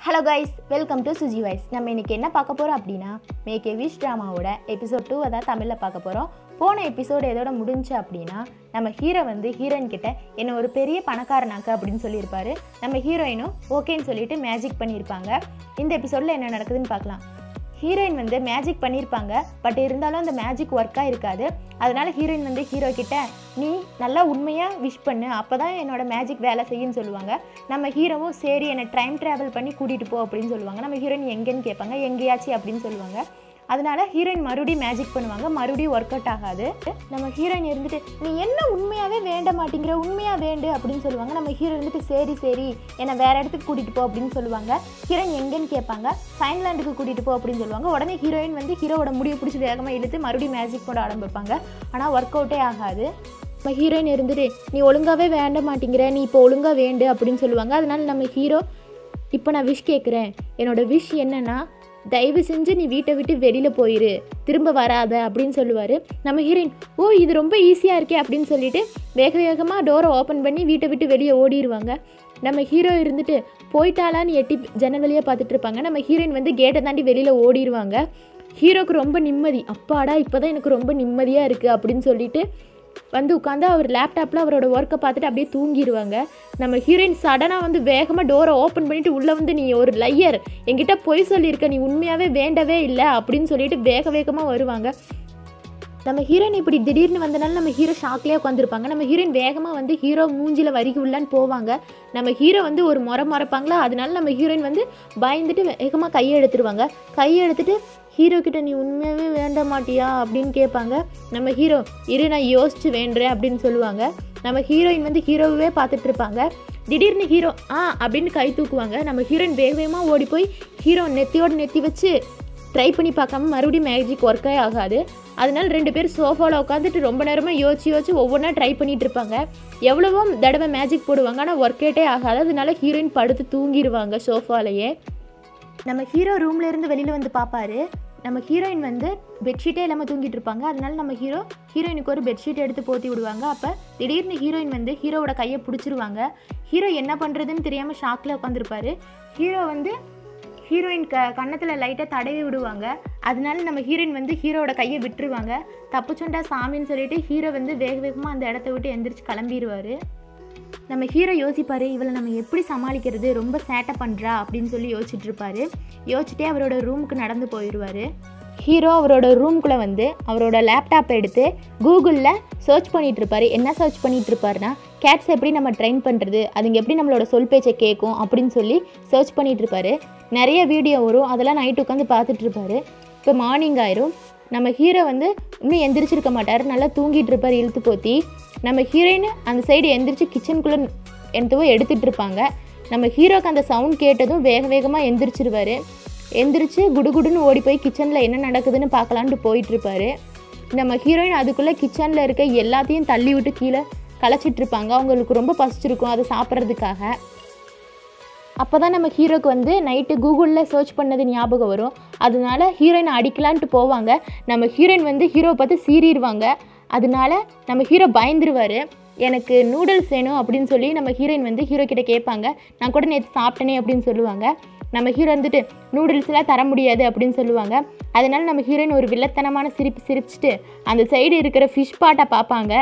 hello guys welcome to Suji வைஸ் நம்ம இன்னைக்கு என்ன பார்க்க போகிறோம் அப்படின்னா மேக் ஏ விஷ் ட்ராமாவோட எபிசோட் டூவை தான் தமிழில் பார்க்க போகிறோம் போன எபிசோடு எதோட முடிஞ்சு அப்படின்னா நம்ம ஹீரோ வந்து ஹீரோயின் கிட்ட என்ன ஒரு பெரிய பணக்காரனாக்கு அப்படின்னு சொல்லியிருப்பாரு நம்ம ஹீரோயினும் ஓகேன்னு சொல்லிட்டு மேஜிக் பண்ணியிருப்பாங்க இந்த எபிசோடில் என்ன நடக்குதுன்னு பார்க்கலாம் ஹீரோயின் வந்து மேஜிக் பண்ணியிருப்பாங்க பட் இருந்தாலும் அந்த மேஜிக் ஒர்க்காக இருக்காது அதனால ஹீரோயின் வந்து ஹீரோ கிட்ட நீ நல்லா உண்மையாக விஷ் பண்ணு அப்போ தான் என்னோட மேஜிக் வேலை செய்யுன்னு சொல்லுவாங்க நம்ம ஹீரோவும் சரி என்னை டைம் ட்ராவல் பண்ணி கூட்டிகிட்டு போ அப்படின்னு சொல்லுவாங்க நம்ம ஹீரோயின் எங்கேன்னு கேட்பாங்க எங்கேயாச்சு அப்படின்னு சொல்லுவாங்க அதனால ஹீரோயின் மறுபடியும் மேஜிக் பண்ணுவாங்க மறுபடியும் ஒர்க் அவுட் ஆகாது நம்ம ஹீரோயின் இருந்துட்டு நீ என்ன உண்மையாகவே வேண்ட மாட்டேங்கிற உண்மையாக வேண்டு அப்படின்னு சொல்லுவாங்க நம்ம ஹீரோ இருந்துட்டு சரி சரி என்னை வேற இடத்துக்கு கூட்டிகிட்டு போ அப்படின்னு சொல்லுவாங்க ஹீரோயின் எங்கேன்னு கேட்பாங்க ஃபைன்லாண்டுக்கு கூட்டிகிட்டு போ அப்படின்னு சொல்லுவாங்க உடனே ஹீரோயின் வந்து ஹீரோவோட முடிவு பிடிச்சி வேகமாக இழுத்து மறுபடியும் மேஜிக் போட ஆரம்பிப்பாங்க ஆனால் ஒர்க் அவுட்டே ஆகாது நம்ம ஹீரோயின் இருந்துட்டு நீ ஒழுங்காகவே வேண்ட மாட்டேங்கிற நீ இப்போ ஒழுங்காக வேண்டு அப்படின்னு சொல்லுவாங்க அதனால நம்ம ஹீரோ இப்போ நான் விஷ் கேட்குறேன் என்னோட விஷ் என்னன்னா தயவு செஞ்சு நீ வீட்டை விட்டு வெளியில் போயிரு திரும்ப வராத அப்படின்னு சொல்லுவார் நம்ம ஹீரோயின் ஓ இது ரொம்ப ஈஸியாக இருக்கே அப்படின்னு சொல்லிட்டு வேக வேகமாக டோரை ஓப்பன் பண்ணி வீட்டை விட்டு வெளியே ஓடிடுவாங்க நம்ம ஹீரோ இருந்துட்டு போயிட்டாலான்னு எட்டி ஜன்னல் வழியாக பார்த்துட்டு இருப்பாங்க நம்ம ஹீரோயின் வந்து கேட்டை தாண்டி வெளியில் ஓடிடுவாங்க ஹீரோக்கு ரொம்ப நிம்மதி அப்பாடா இப்போ தான் எனக்கு ரொம்ப நிம்மதியாக இருக்குது அப்படின்னு சொல்லிட்டு வந்து உட்காந்து அவர் லேப்டாப்பில் அவரோட ஒர்க்கை பார்த்துட்டு அப்படியே தூங்கிடுவாங்க நம்ம ஹீரோயின் சடனாக வந்து வேகமாக டோரை ஓப்பன் பண்ணிவிட்டு உள்ளே வந்து நீ ஒரு லையர் என்கிட்ட பொய் சொல்லியிருக்க நீ உண்மையாகவே வேண்டவே இல்லை அப்படின்னு சொல்லிட்டு வேக வேகமாக வருவாங்க நம்ம ஹீரோயின் இப்படி திடீர்னு வந்தனால நம்ம ஹீரோ ஷாக்லேயே உட்காந்துருப்பாங்க நம்ம ஹீரோயின் வேகமாக வந்து ஹீரோ மூஞ்சில் வரிக்கு உள்ளான்னு போவாங்க நம்ம ஹீரோ வந்து ஒரு முறை மறைப்பாங்களா அதனால நம்ம ஹீரோயின் வந்து பயந்துட்டு வேகமாக கையை எடுத்துருவாங்க கையை எடுத்துட்டு ஹீரோ கிட்ட நீ உண்மையாகவே வேண்ட மாட்டியா அப்படின்னு கேட்பாங்க நம்ம ஹீரோ இரு நான் யோசிச்சு வேண்டுறேன் அப்படின்னு சொல்லுவாங்க நம்ம ஹீரோயின் வந்து ஹீரோவே பார்த்துட்டு இருப்பாங்க திடீர்னு ஹீரோ ஆ அப்படின்னு கை தூக்குவாங்க நம்ம ஹீரோயின் வேக வேகமாக ஓடி போய் ஹீரோ நெத்தியோடு நெத்தி வச்சு ட்ரை பண்ணி பார்க்காம மறுபடியும் மேஜிக் ஒர்க்கே ஆகாது அதனால ரெண்டு பேரும் சோஃபாவில் உட்காந்துட்டு ரொம்ப நேரமாக யோசிச்சு யோசிச்சு ஒவ்வொன்றா ட்ரை பண்ணிட்டு இருப்பாங்க எவ்வளவோ தடவை மேஜிக் போடுவாங்க ஆனால் ஒர்க்கேட்டே ஆகாது அதனால ஹீரோயின் படுத்து தூங்கிடுவாங்க சோஃபாலேயே நம்ம ஹீரோ ரூம்ல இருந்து வெளியில் வந்து பார்ப்பாரு நம்ம ஹீரோயின் வந்து பெட்ஷீட்டே இல்லாமல் தூங்கிட்டு இருப்பாங்க அதனால நம்ம ஹீரோ ஹீரோயினுக்கு ஒரு பெட்ஷீட் எடுத்து போத்தி விடுவாங்க அப்போ திடீர்னு ஹீரோயின் வந்து ஹீரோவோட கையை பிடிச்சிருவாங்க ஹீரோ என்ன பண்ணுறதுன்னு தெரியாமல் ஷாக்கில் உட்காந்துருப்பாரு ஹீரோ வந்து ஹீரோயின் க கன்னத்தில் லைட்டாக தடவி விடுவாங்க அதனால நம்ம ஹீரோயின் வந்து ஹீரோவோட கையை விட்டுருவாங்க தப்புச்சுண்டா சாமின்னு சொல்லிட்டு ஹீரோ வந்து வேக வேகமாக அந்த இடத்த விட்டு எந்திரிச்சு கிளம்பிடுவார் நம்ம ஹீரோ யோசிப்பார் இவளை நம்ம எப்படி சமாளிக்கிறது ரொம்ப சேட்டை பண்ணுறா அப்படின்னு சொல்லி யோசிச்சுட்டு இருப்பாரு யோசிச்சுட்டே அவரோட ரூமுக்கு நடந்து போயிடுவார் ஹீரோ அவரோட ரூம்குள்ளே வந்து அவரோட லேப்டாப்பை எடுத்து கூகுளில் சர்ச் பண்ணிட்டு இருப்பாரு என்ன சர்ச் பண்ணிட்டு இருப்பாருன்னா கேட்ஸ் எப்படி நம்ம ட்ரெயின் பண்ணுறது அதுங்க எப்படி நம்மளோட சொல் பேச்சை கேட்கும் அப்படின்னு சொல்லி சர்ச் பண்ணிட்டு இருப்பாரு நிறைய வீடியோ வரும் அதெல்லாம் நைட்டு உட்காந்து பார்த்துட்டு இருப்பாரு இப்போ மார்னிங் ஆயிரும் நம்ம ஹீரோ வந்து இன்னும் எந்திரிச்சிருக்க மாட்டார் நல்லா தூங்கிட்டு இருப்பார் இழுத்து போத்தி நம்ம ஹீரோயின் அந்த சைடு எந்திரிச்சு கிச்சனுக்குள்ளே என்னத்தவோ எடுத்துகிட்டு இருப்பாங்க நம்ம ஹீரோக்கு அந்த சவுண்ட் கேட்டதும் வேக வேகமாக எந்திரிச்சிருவார் எந்திரிச்சு குடுகுடுன்னு ஓடி போய் கிச்சனில் என்ன நடக்குதுன்னு பார்க்கலான்ட்டு போயிட்டு இருப்பாரு நம்ம ஹீரோயின் அதுக்குள்ளே கிச்சனில் இருக்க எல்லாத்தையும் தள்ளி விட்டு கீழே களைச்சிட்டு இருப்பாங்க அவங்களுக்கு ரொம்ப பசிச்சிருக்கும் அதை சாப்பிட்றதுக்காக அப்போ தான் நம்ம ஹீரோக்கு வந்து நைட்டு கூகுளில் சர்ச் பண்ணது ஞாபகம் வரும் அதனால ஹீரோயினை அடிக்கலான்ட்டு போவாங்க நம்ம ஹீரோயின் வந்து ஹீரோவை பார்த்து சீறிடுவாங்க அதனால நம்ம ஹீரோ பயந்துருவார் எனக்கு நூடுல்ஸ் வேணும் அப்படின்னு சொல்லி நம்ம ஹீரோயின் வந்து ஹீரோ கிட்ட கேட்பாங்க நான் கூட நேற்று சாப்பிட்டேனே அப்படின்னு சொல்லுவாங்க நம்ம ஹீரோ வந்துட்டு நூடுல்ஸ்லாம் தர முடியாது அப்படின்னு சொல்லுவாங்க அதனால நம்ம ஹீரோயின் ஒரு வில்லத்தனமான சிரிப்பு சிரிச்சிட்டு அந்த சைடு இருக்கிற ஃபிஷ் பாட்டை பார்ப்பாங்க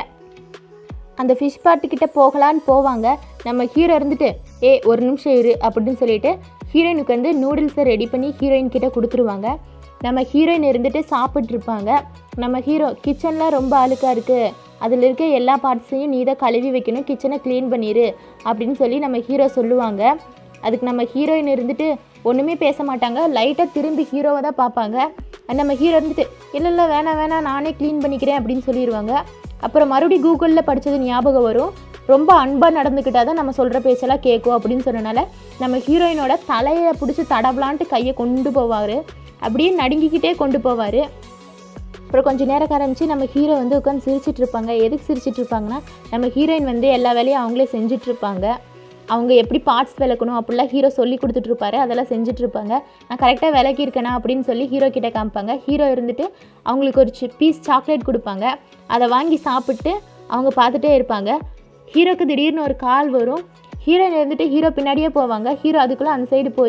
அந்த ஃபிஷ் பாட்டுக்கிட்ட போகலான்னு போவாங்க நம்ம ஹீரோ இருந்துட்டு ஏ ஒரு நிமிஷம் இரு அப்படின்னு சொல்லிட்டு ஹீரோயினுக்கு வந்து நூடுல்ஸை ரெடி பண்ணி ஹீரோயின் கிட்ட கொடுத்துருவாங்க நம்ம ஹீரோயின் இருந்துட்டு சாப்பிட்ருப்பாங்க நம்ம ஹீரோ கிச்சனில் ரொம்ப அழுக்காக இருக்குது அதில் இருக்க எல்லா பார்ட்ஸையும் நீ தான் கழுவி வைக்கணும் கிச்சனை க்ளீன் பண்ணிடு அப்படின்னு சொல்லி நம்ம ஹீரோ சொல்லுவாங்க அதுக்கு நம்ம ஹீரோயின் இருந்துட்டு ஒன்றுமே பேச மாட்டாங்க லைட்டாக திரும்பி ஹீரோவை தான் பார்ப்பாங்க நம்ம ஹீரோ இருந்துட்டு இல்லை இல்லை வேணாம் வேணாம் நானே க்ளீன் பண்ணிக்கிறேன் அப்படின்னு சொல்லிடுவாங்க அப்புறம் மறுபடியும் கூகுளில் படித்தது ஞாபகம் வரும் ரொம்ப அன்பாக நடந்துக்கிட்டால் தான் நம்ம சொல்கிற பேச்செல்லாம் கேட்கும் அப்படின்னு சொன்னனால நம்ம ஹீரோயினோட தலையை பிடிச்சி தடவலான்ட்டு கையை கொண்டு போவார் அப்படியே நடுங்கிக்கிட்டே கொண்டு போவார் அப்புறம் கொஞ்சம் நேரம் ஆரம்பிச்சு நம்ம ஹீரோ வந்து உட்காந்து சிரிச்சிட்டு இருப்பாங்க எதுக்கு சிரிச்சிட்டு இருப்பாங்கன்னா நம்ம ஹீரோயின் வந்து எல்லா வேலையும் அவங்களே செஞ்சுட்டு இருப்பாங்க அவங்க எப்படி பார்ட்ஸ் விளக்கணும் அப்படிலாம் ஹீரோ சொல்லி கொடுத்துட்டு இருப்பாரு அதெல்லாம் செஞ்சுட்டு இருப்பாங்க நான் கரெக்டாக விளக்கி இருக்கேனா அப்படின்னு சொல்லி ஹீரோ கிட்ட காமிப்பாங்க ஹீரோ இருந்துட்டு அவங்களுக்கு ஒரு பீஸ் சாக்லேட் கொடுப்பாங்க அதை வாங்கி சாப்பிட்டு அவங்க பார்த்துட்டே இருப்பாங்க ஹீரோக்கு திடீர்னு ஒரு கால் வரும் ஹீரோயின் இருந்துட்டு ஹீரோ பின்னாடியே போவாங்க ஹீரோ அதுக்குள்ளே அந்த சைடு போய்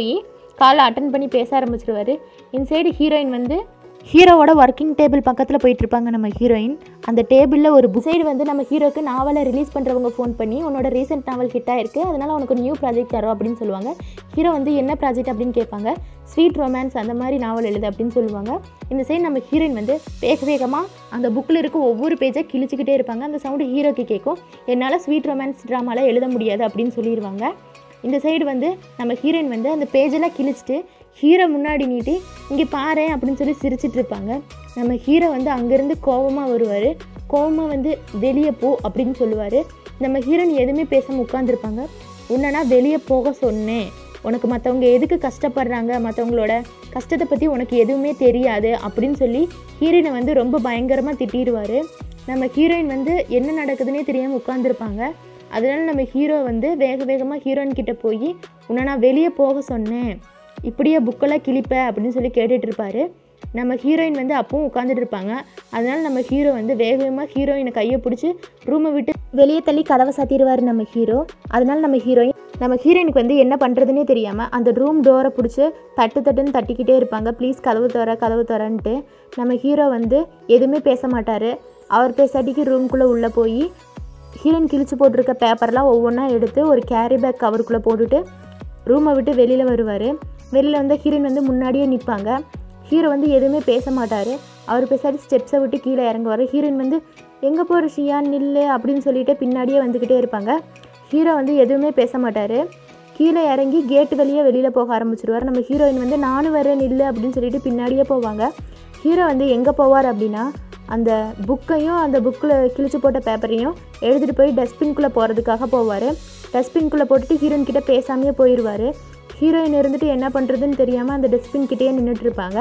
காலை அட்டன் பண்ணி பேச ஆரம்பிச்சிருவாரு இந்த சைடு ஹீரோயின் வந்து ஹீரோவோட ஒர்க்கிங் டேபிள் பக்கத்தில் போயிட்டு இருப்பாங்க நம்ம ஹீரோயின் அந்த டேபிளில் ஒரு புக் சைடு வந்து நம்ம ஹீரோக்கு நாவலை ரிலீஸ் பண்ணுறவங்க ஃபோன் பண்ணி உன்னோட ரீசெண்ட் நாவல் ஹிட் ஆயிருக்கு அதனால உனக்கு நியூ ப்ராஜெக்ட் தரோம் அப்படின்னு சொல்லுவாங்க ஹீரோ வந்து என்ன ப்ராஜெக்ட் அப்படின்னு கேட்பாங்க ஸ்வீட் ரொமான்ஸ் அந்த மாதிரி நாவல் எழுது அப்படின்னு சொல்லுவாங்க இந்த சைடு நம்ம ஹீரோயின் வந்து வேக வேகமாக அந்த புக்கில் இருக்க ஒவ்வொரு பேஜை கிழிச்சிக்கிட்டே இருப்பாங்க அந்த சவுண்டு ஹீரோக்கு கேட்கும் என்னால் ஸ்வீட் ரொமான்ஸ் ட்ராமாவில் எழுத முடியாது அப்படின்னு சொல்லிடுவாங்க இந்த சைடு வந்து நம்ம ஹீரோயின் வந்து அந்த பேஜெல்லாம் கிழிச்சிட்டு ஹீரோ முன்னாடி நீட்டி இங்கே பாரு அப்படின்னு சொல்லி சிரிச்சிட்டு இருப்பாங்க நம்ம ஹீரோ வந்து அங்கேருந்து கோவமாக வருவார் கோவமாக வந்து வெளியே போ அப்படின்னு சொல்லுவார் நம்ம ஹீரோயின் எதுவுமே பேசாமல் உட்காந்துருப்பாங்க உன்னனா வெளியே போக சொன்னேன் உனக்கு மற்றவங்க எதுக்கு கஷ்டப்படுறாங்க மற்றவங்களோட கஷ்டத்தை பற்றி உனக்கு எதுவுமே தெரியாது அப்படின்னு சொல்லி ஹீரோயினை வந்து ரொம்ப பயங்கரமாக திட்டிடுவார் நம்ம ஹீரோயின் வந்து என்ன நடக்குதுன்னே தெரியாமல் உட்காந்துருப்பாங்க அதனால நம்ம ஹீரோ வந்து வேக வேகமாக ஹீரோயின் கிட்ட போய் உன்னை நான் வெளியே போக சொன்னேன் இப்படியே புக்கெல்லாம் கிழிப்ப அப்படின்னு சொல்லி கேட்டுட்டு இருப்பாரு நம்ம ஹீரோயின் வந்து அப்பவும் உட்காந்துட்டு இருப்பாங்க அதனால நம்ம ஹீரோ வந்து வேக வேகமாக ஹீரோயினை கையை பிடிச்சி ரூமை விட்டு வெளியே தள்ளி கதவை சாத்திடுவார் நம்ம ஹீரோ அதனால நம்ம ஹீரோயின் நம்ம ஹீரோயினுக்கு வந்து என்ன பண்ணுறதுனே தெரியாமல் அந்த ரூம் டோரை பிடிச்சி தட்டு தட்டுன்னு தட்டிக்கிட்டே இருப்பாங்க ப்ளீஸ் கதவு தர கதவு தரன்ட்டு நம்ம ஹீரோ வந்து எதுவுமே பேச மாட்டார் அவர் பேசாட்டிக்கு ரூம்குள்ளே உள்ளே போய் ஹீரோயின் கிழிச்சு போட்டிருக்க பேப்பர்லாம் ஒவ்வொன்றா எடுத்து ஒரு கேரி பேக் கவருக்குள்ளே போட்டுட்டு ரூமை விட்டு வெளியில் வருவார் வெளியில் வந்து ஹீரோயின் வந்து முன்னாடியே நிற்பாங்க ஹீரோ வந்து எதுவுமே பேச மாட்டார் அவர் பேசாடி ஸ்டெப்ஸை விட்டு கீழே இறங்குவார் ஹீரோயின் வந்து எங்கே போகிற ஷியா நில்லு அப்படின்னு சொல்லிட்டு பின்னாடியே வந்துக்கிட்டே இருப்பாங்க ஹீரோ வந்து எதுவுமே பேச மாட்டார் கீழே இறங்கி கேட்டு வழியே வெளியில் போக ஆரம்பிச்சிருவார் நம்ம ஹீரோயின் வந்து நானும் வரேன் நில்லு அப்படின்னு சொல்லிட்டு பின்னாடியே போவாங்க ஹீரோ வந்து எங்கே போவார் அப்படின்னா அந்த புக்கையும் அந்த புக்கில் கிழிச்சு போட்ட பேப்பரையும் எடுத்துகிட்டு போய் டஸ்ட்பின்குள்ளே போகிறதுக்காக போவார் டஸ்ட்பின்குள்ளே போட்டுட்டு ஹீரோயின் கிட்ட பேசாமையே போயிடுவார் ஹீரோயின் இருந்துட்டு என்ன பண்ணுறதுன்னு தெரியாமல் அந்த டஸ்ட்பின் கிட்டேயே நின்றுட்டு இருப்பாங்க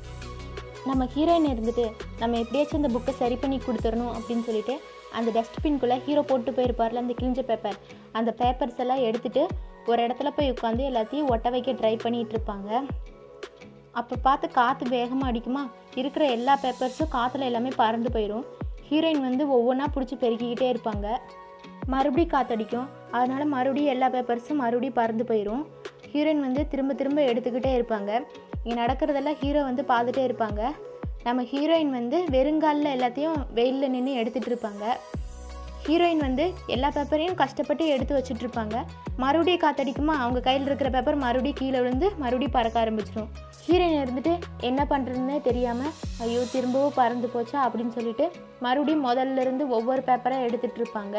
நம்ம ஹீரோயின் இருந்துட்டு நம்ம எப்படியாச்சும் இந்த புக்கை சரி பண்ணி கொடுத்துடணும் அப்படின்னு சொல்லிட்டு அந்த டஸ்ட்பின்குள்ளே ஹீரோ போட்டு போயிருப்பார்ல அந்த கிழிஞ்ச பேப்பர் அந்த பேப்பர்ஸ் எல்லாம் எடுத்துட்டு ஒரு இடத்துல போய் உட்காந்து எல்லாத்தையும் ஒட்ட வைக்க ட்ரை பண்ணிட்டு இருப்பாங்க அப்போ பார்த்து காற்று வேகமாக அடிக்குமா இருக்கிற எல்லா பேப்பர்ஸும் காற்றுல எல்லாமே பறந்து போயிடும் ஹீரோயின் வந்து ஒவ்வொன்றா பிடிச்சி பெருக்கிக்கிட்டே இருப்பாங்க மறுபடியும் காற்றடிக்கும் அதனால் மறுபடியும் எல்லா பேப்பர்ஸும் மறுபடியும் பறந்து போயிடும் ஹீரோயின் வந்து திரும்ப திரும்ப எடுத்துக்கிட்டே இருப்பாங்க இங்கே நடக்கிறதெல்லாம் ஹீரோ வந்து பார்த்துட்டே இருப்பாங்க நம்ம ஹீரோயின் வந்து வெறுங்காலில் எல்லாத்தையும் வெயிலில் நின்று எடுத்துகிட்டு இருப்பாங்க ஹீரோயின் வந்து எல்லா பேப்பரையும் கஷ்டப்பட்டு எடுத்து வச்சுட்டு இருப்பாங்க மறுபடியும் காத்தடிக்குமா அவங்க கையில் இருக்கிற பேப்பர் மறுபடியும் கீழே விழுந்து மறுபடியும் பறக்க ஆரம்பிச்சிடும் ஹீரோயின் இருந்துட்டு என்ன பண்ணுறதுன்னே தெரியாமல் ஐயோ திரும்பவும் பறந்து போச்சா அப்படின்னு சொல்லிட்டு மறுபடியும் முதல்ல இருந்து ஒவ்வொரு பேப்பராக எடுத்துகிட்டு இருப்பாங்க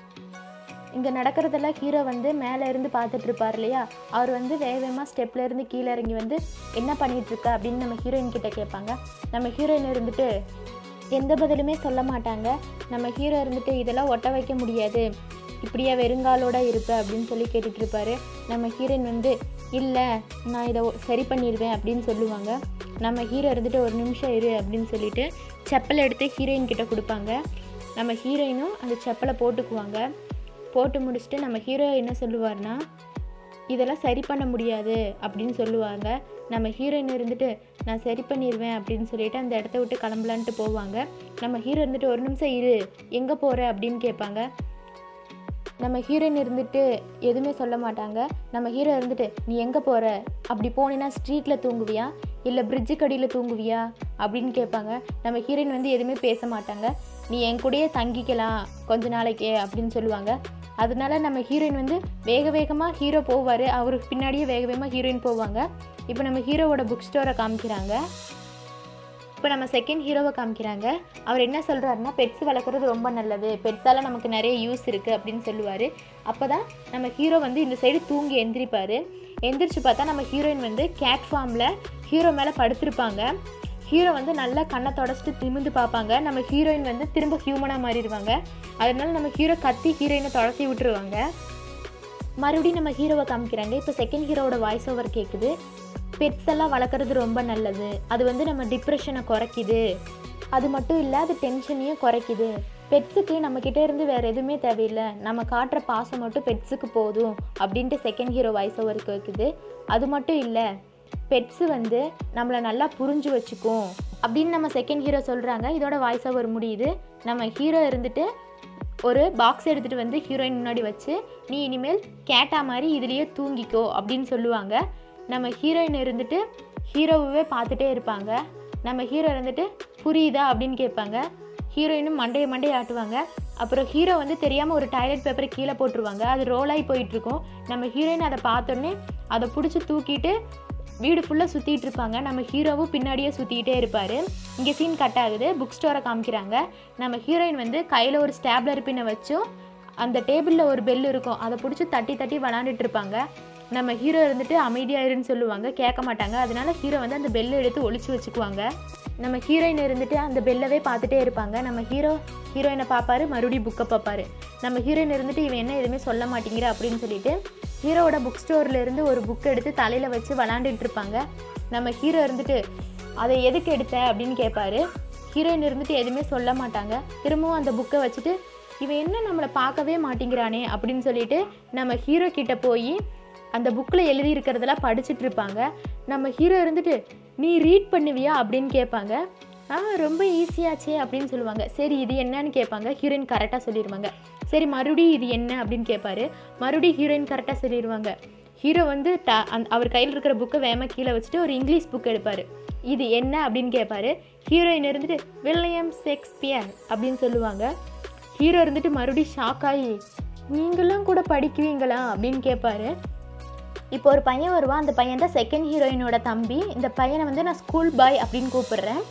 இங்கே நடக்கிறதெல்லாம் ஹீரோ வந்து மேலே இருந்து பார்த்துட்டு இருப்பார் இல்லையா அவர் வந்து வேக வேகமாக ஸ்டெப்ல இருந்து கீழே இறங்கி வந்து என்ன பண்ணிட்டு இருக்க அப்படின்னு நம்ம ஹீரோயின் கிட்ட கேட்பாங்க நம்ம ஹீரோயின் இருந்துட்டு எந்த பதிலுமே சொல்ல மாட்டாங்க நம்ம ஹீரோ இருந்துட்டு இதெல்லாம் ஒட்ட வைக்க முடியாது இப்படியா வெறுங்காலோட இருப்ப அப்படின்னு சொல்லி கேட்டுட்டு இருப்பாரு நம்ம ஹீரோயின் வந்து இல்லை நான் இதை ஒ- சரி பண்ணிடுவேன் அப்படின்னு சொல்லுவாங்க நம்ம ஹீரோ இருந்துட்டு ஒரு நிமிஷம் இரு அப்படின்னு சொல்லிட்டு செப்பலை எடுத்து ஹீரோயின் கிட்ட கொடுப்பாங்க நம்ம ஹீரோயினும் அந்த செப்பலை போட்டுக்குவாங்க போட்டு முடிச்சுட்டு நம்ம ஹீரோ என்ன சொல்லுவார்னா இதெல்லாம் சரி பண்ண முடியாது அப்படின்னு சொல்லுவாங்க நம்ம ஹீரோயின் இருந்துட்டு நான் சரி பண்ணிடுவேன் அப்படின்னு சொல்லிட்டு அந்த இடத்த விட்டு கிளம்பலான்ட்டு போவாங்க நம்ம ஹீரோ இருந்துட்டு ஒரு நிமிஷம் இரு எங்கே போகிற அப்படின்னு கேட்பாங்க நம்ம ஹீரோயின் இருந்துட்டு எதுவுமே சொல்ல மாட்டாங்க நம்ம ஹீரோ இருந்துட்டு நீ எங்கே போகிற அப்படி போனீன்னா ஸ்ட்ரீட்டில் தூங்குவியா இல்லை பிரிட்ஜு கடியில் தூங்குவியா அப்படின்னு கேட்பாங்க நம்ம ஹீரோயின் வந்து எதுவுமே பேச மாட்டாங்க நீ என் கூடயே தங்கிக்கலாம் கொஞ்ச நாளைக்கு அப்படின்னு சொல்லுவாங்க அதனால நம்ம ஹீரோயின் வந்து வேக வேகமாக ஹீரோ போவார் அவருக்கு பின்னாடியே வேக வேகமாக ஹீரோயின் போவாங்க இப்போ நம்ம ஹீரோவோட புக் ஸ்டோரை காமிக்கிறாங்க இப்போ நம்ம செகண்ட் ஹீரோவை காமிக்கிறாங்க அவர் என்ன சொல்கிறாருன்னா பெட்ஸ் வளர்க்குறது ரொம்ப நல்லது பெட்ஸால் நமக்கு நிறைய யூஸ் இருக்குது அப்படின்னு சொல்லுவார் அப்போ தான் நம்ம ஹீரோ வந்து இந்த சைடு தூங்கி எந்திரிப்பார் எந்திரிச்சு பார்த்தா நம்ம ஹீரோயின் வந்து கேட் ஃபார்மில் ஹீரோ மேலே படுத்திருப்பாங்க ஹீரோ வந்து நல்லா கண்ணை தொடச்சிட்டு நிமிந்து பார்ப்பாங்க நம்ம ஹீரோயின் வந்து திரும்ப ஹியூமனாக மாறிடுவாங்க அதனால நம்ம ஹீரோ கத்தி ஹீரோயினை தொடச்சி விட்டுருவாங்க மறுபடியும் நம்ம ஹீரோவை காமிக்கிறாங்க இப்போ செகண்ட் ஹீரோவோட வாய்ஸ் ஓவர் கேட்குது பெட்ஸ் எல்லாம் வளர்க்குறது ரொம்ப நல்லது அது வந்து நம்ம டிப்ரெஷனை குறைக்குது அது மட்டும் இல்லை அது டென்ஷனையும் குறைக்குது பெட்ஸுக்கு நம்ம கிட்ட இருந்து வேற எதுவுமே தேவையில்லை நம்ம காட்டுற பாசம் மட்டும் பெட்ஸுக்கு போதும் அப்படின்ட்டு செகண்ட் ஹீரோ வாய்ஸ் ஓவர் கேட்குது அது மட்டும் இல்லை பெட்ஸு வந்து நம்மளை நல்லா புரிஞ்சு வச்சுக்கும் அப்படின்னு நம்ம செகண்ட் ஹீரோ சொல்கிறாங்க இதோட வாய்ஸ் ஓவர் முடியுது நம்ம ஹீரோ இருந்துட்டு ஒரு பாக்ஸ் எடுத்துகிட்டு வந்து ஹீரோயின் முன்னாடி வச்சு நீ இனிமேல் கேட்டா மாதிரி இதுலேயே தூங்கிக்கோ அப்படின்னு சொல்லுவாங்க நம்ம ஹீரோயின் இருந்துட்டு ஹீரோவே பார்த்துட்டே இருப்பாங்க நம்ம ஹீரோ இருந்துட்டு புரியுதா அப்படின்னு கேட்பாங்க ஹீரோயினும் மண்டையை மண்டையை ஆட்டுவாங்க அப்புறம் ஹீரோ வந்து தெரியாமல் ஒரு டாய்லெட் பேப்பரை கீழே போட்டுருவாங்க அது ரோலாகி போயிட்டுருக்கும் நம்ம ஹீரோயின் அதை பார்த்தோன்னே அதை பிடிச்சி தூக்கிட்டு வீடு ஃபுல்லாக சுற்றிட்டு இருப்பாங்க நம்ம ஹீரோவும் பின்னாடியே சுற்றிக்கிட்டே இருப்பார் இங்கே சீன் கட் ஆகுது புக் ஸ்டோரை காமிக்கிறாங்க நம்ம ஹீரோயின் வந்து கையில் ஒரு ஸ்டாப்லர் பின்னை வச்சும் அந்த டேபிளில் ஒரு பெல் இருக்கும் அதை பிடிச்சி தட்டி தட்டி விளாண்டுட்டு இருப்பாங்க நம்ம ஹீரோ இருந்துட்டு அமைதியாயிருன்னு சொல்லுவாங்க கேட்க மாட்டாங்க அதனால ஹீரோ வந்து அந்த பெல்லை எடுத்து ஒளிச்சு வச்சுக்குவாங்க நம்ம ஹீரோயின் இருந்துட்டு அந்த பெல்லவே பார்த்துட்டே இருப்பாங்க நம்ம ஹீரோ ஹீரோயினை பார்ப்பாரு மறுபடியும் புக்கை பார்ப்பாரு நம்ம ஹீரோயின் இருந்துட்டு இவன் என்ன எதுவுமே சொல்ல மாட்டேங்கிற அப்படின்னு சொல்லிட்டு ஹீரோவோட புக் ஸ்டோர்ல இருந்து ஒரு புக் எடுத்து தலையில் வச்சு விளாண்டுட்டு இருப்பாங்க நம்ம ஹீரோ இருந்துட்டு அதை எதுக்கு எடுத்த அப்படின்னு கேட்பாரு ஹீரோயின் இருந்துட்டு எதுவுமே சொல்ல மாட்டாங்க திரும்பவும் அந்த புக்கை வச்சுட்டு இவன் என்ன நம்மளை பார்க்கவே மாட்டேங்கிறானே அப்படின்னு சொல்லிட்டு நம்ம ஹீரோ கிட்ட போய் அந்த புக்கில் எழுதி இருக்கிறதெல்லாம் படிச்சுட்டு இருப்பாங்க நம்ம ஹீரோ இருந்துட்டு நீ ரீட் பண்ணுவியா அப்படின்னு கேட்பாங்க ஆ ரொம்ப ஈஸியாச்சே அப்படின்னு சொல்லுவாங்க சரி இது என்னன்னு கேட்பாங்க ஹீரோயின் கரெக்டாக சொல்லிடுவாங்க சரி மறுபடியும் இது என்ன அப்படின்னு கேட்பாரு மறுபடியும் ஹீரோயின் கரெக்டாக சொல்லிடுவாங்க ஹீரோ வந்து ட அந் அவர் கையில் இருக்கிற புக்கை வேகமாக கீழே வச்சுட்டு ஒரு இங்கிலீஷ் புக் எடுப்பார் இது என்ன அப்படின்னு கேட்பாரு ஹீரோயின் இருந்துட்டு வில்லியம் ஷேக்ஸ்பியர் அப்படின்னு சொல்லுவாங்க ஹீரோ இருந்துட்டு மறுபடியும் ஷாக் ஆகி நீங்களும் கூட படிக்குவீங்களா அப்படின்னு கேட்பாரு இப்போ ஒரு பையன் வருவான் அந்த பையன் தான் செகண்ட் ஹீரோயினோட தம்பி இந்த பையனை வந்து நான் ஸ்கூல் பாய் அப்படின்னு கூப்பிடுறேன்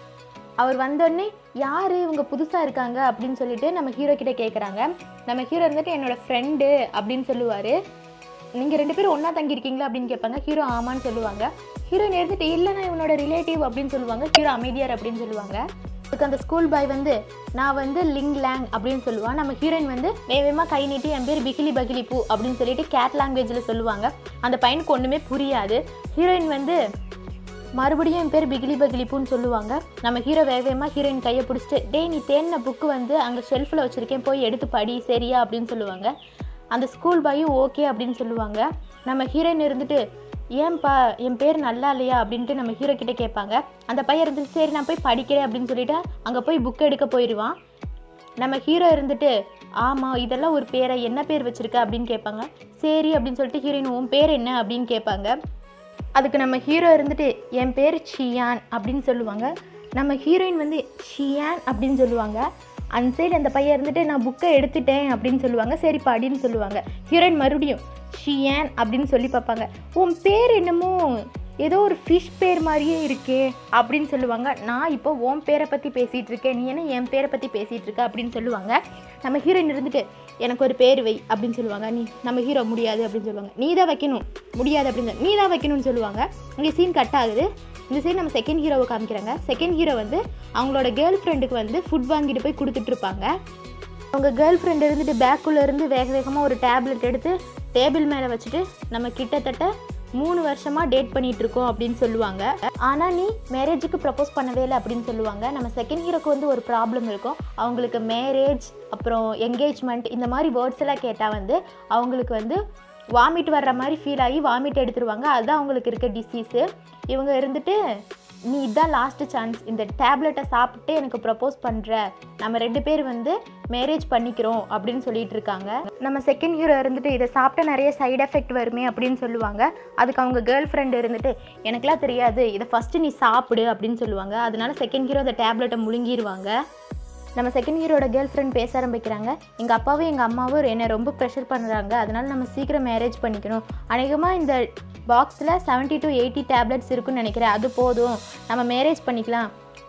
அவர் வந்தோடனே யார் இவங்க புதுசாக இருக்காங்க அப்படின்னு சொல்லிட்டு நம்ம ஹீரோ கிட்ட கேட்குறாங்க நம்ம ஹீரோ இருந்துட்டு என்னோட ஃப்ரெண்டு அப்படின்னு சொல்லுவார் நீங்கள் ரெண்டு பேரும் ஒன்றா தங்கியிருக்கீங்களா அப்படின்னு கேட்பாங்க ஹீரோ ஆமான்னு சொல்லுவாங்க ஹீரோயின் எடுத்துட்டு இல்லைனா இவனோட ரிலேட்டிவ் அப்படின்னு சொல்லுவாங்க ஹீரோ அமைதியார் அப்படின்னு சொல்லுவாங்க அதுக்கு அந்த ஸ்கூல் பாய் வந்து நான் வந்து லிங் லேங் அப்படின்னு சொல்லுவான் நம்ம ஹீரோயின் வந்து வேகமாக கை நீட்டி என் பேர் பிகிலி பகிலி பூ அப்படின்னு சொல்லிட்டு கேட் லாங்குவேஜில் சொல்லுவாங்க அந்த பையனுக்கு ஒன்றுமே புரியாது ஹீரோயின் வந்து மறுபடியும் என் பேர் பிகிலி பகிலி பூன்னு சொல்லுவாங்க நம்ம ஹீரோ வேக வேகமாக ஹீரோயின் கையை பிடிச்சிட்டு டேய் நீ தேடின புக்கு வந்து அங்கே ஷெல்ஃபில் வச்சுருக்கேன் போய் எடுத்து படி சரியா அப்படின்னு சொல்லுவாங்க அந்த ஸ்கூல் பாயும் ஓகே அப்படின்னு சொல்லுவாங்க நம்ம ஹீரோயின் இருந்துட்டு ஏன்பா என் பேர் நல்லா இல்லையா அப்படின்ட்டு நம்ம ஹீரோ கிட்ட கேட்பாங்க அந்த பையன் இருந்துட்டு சரி நான் போய் படிக்கிறேன் அப்படின்னு சொல்லிட்டு அங்கே போய் புக் எடுக்க போயிடுவான் நம்ம ஹீரோ இருந்துட்டு ஆமாம் இதெல்லாம் ஒரு பேரை என்ன பேர் வச்சுருக்க அப்படின்னு கேட்பாங்க சரி அப்படின்னு சொல்லிட்டு ஹீரோயின் உன் பேர் என்ன அப்படின்னு கேட்பாங்க அதுக்கு நம்ம ஹீரோ இருந்துட்டு என் பேர் ஷியான் அப்படின்னு சொல்லுவாங்க நம்ம ஹீரோயின் வந்து ஷியான் அப்படின்னு சொல்லுவாங்க அந்த சைடு அந்த பையன் இருந்துட்டு நான் புக்கை எடுத்துட்டேன் அப்படின்னு சொல்லுவாங்க சரி படின்னு சொல்லுவாங்க ஹீரோயின் மறுபடியும் ஷியான் அப்படின்னு சொல்லி பார்ப்பாங்க உன் பேர் என்னமோ ஏதோ ஒரு ஃபிஷ் பேர் மாதிரியே இருக்கே அப்படின்னு சொல்லுவாங்க நான் இப்போ உன் பேரை பற்றி பேசிகிட்டு இருக்கேன் நீ என்ன என் பேரை பற்றி பேசிகிட்டு இருக்க அப்படின்னு சொல்லுவாங்க நம்ம ஹீரோயின் இருந்துட்டு எனக்கு ஒரு பேர் வை அப்படின்னு சொல்லுவாங்க நீ நம்ம ஹீரோ முடியாது அப்படின்னு சொல்லுவாங்க நீ தான் வைக்கணும் முடியாது அப்படின்னு நீ தான் வைக்கணும்னு சொல்லுவாங்க இங்கே சீன் கட் ஆகுது இந்த சைடு நம்ம செகண்ட் ஹீரோவை காமிக்கிறாங்க செகண்ட் ஹீரோ வந்து அவங்களோட கேர்ள் ஃப்ரெண்டுக்கு வந்து ஃபுட் வாங்கிட்டு போய் கொடுத்துட்டு இருப்பாங்க அவங்க கேர்ள் ஃப்ரெண்ட் இருந்துட்டு பேக்குள்ளே இருந்து வேக வேகமாக ஒரு டேப்லெட் எடுத்து டேபிள் மேலே வச்சுட்டு நம்ம கிட்டத்தட்ட மூணு வருஷமாக டேட் பண்ணிட்டு இருக்கோம் அப்படின்னு சொல்லுவாங்க ஆனால் நீ மேரேஜுக்கு ப்ரப்போஸ் பண்ணவே இல்லை அப்படின்னு சொல்லுவாங்க நம்ம செகண்ட் ஹீரோக்கு வந்து ஒரு ப்ராப்ளம் இருக்கும் அவங்களுக்கு மேரேஜ் அப்புறம் என்கேஜ்மெண்ட் இந்த மாதிரி வேர்ட்ஸ் எல்லாம் கேட்டால் வந்து அவங்களுக்கு வந்து வாமிட் வர்ற மாதிரி ஃபீல் ஆகி வாமிட் எடுத்துருவாங்க அதுதான் அவங்களுக்கு இருக்க டிசீஸு இவங்க இருந்துட்டு நீ இதான் லாஸ்ட்டு சான்ஸ் இந்த டேப்லெட்டை சாப்பிட்டு எனக்கு ப்ரப்போஸ் பண்ணுற நம்ம ரெண்டு பேர் வந்து மேரேஜ் பண்ணிக்கிறோம் அப்படின்னு சொல்லிட்டு இருக்காங்க நம்ம செகண்ட் ஹீரோ இருந்துட்டு இதை சாப்பிட்டா நிறைய சைடு எஃபெக்ட் வருமே அப்படின்னு சொல்லுவாங்க அதுக்கு அவங்க கேர்ள் ஃப்ரெண்டு இருந்துட்டு எனக்குலாம் தெரியாது இதை ஃபஸ்ட்டு நீ சாப்பிடு அப்படின்னு சொல்லுவாங்க அதனால செகண்ட் ஹீரோ அந்த டேப்லெட்டை முழுங்கிடுவாங்க நம்ம செகண்ட் ஹீரோட கேர்ள் ஃப்ரெண்ட் பேச ஆரம்பிக்கிறாங்க எங்கள் அப்பாவும் எங்கள் அம்மாவும் என்னை ரொம்ப ப்ரெஷர் பண்ணுறாங்க அதனால நம்ம சீக்கிரம் மேரேஜ் பண்ணிக்கணும் அநேகமாக இந்த பாக்ஸில் 70 டு எயிட்டி டேப்லெட்ஸ் இருக்குன்னு நினைக்கிறேன் அது போதும் நம்ம மேரேஜ் பண்ணிக்கலாம்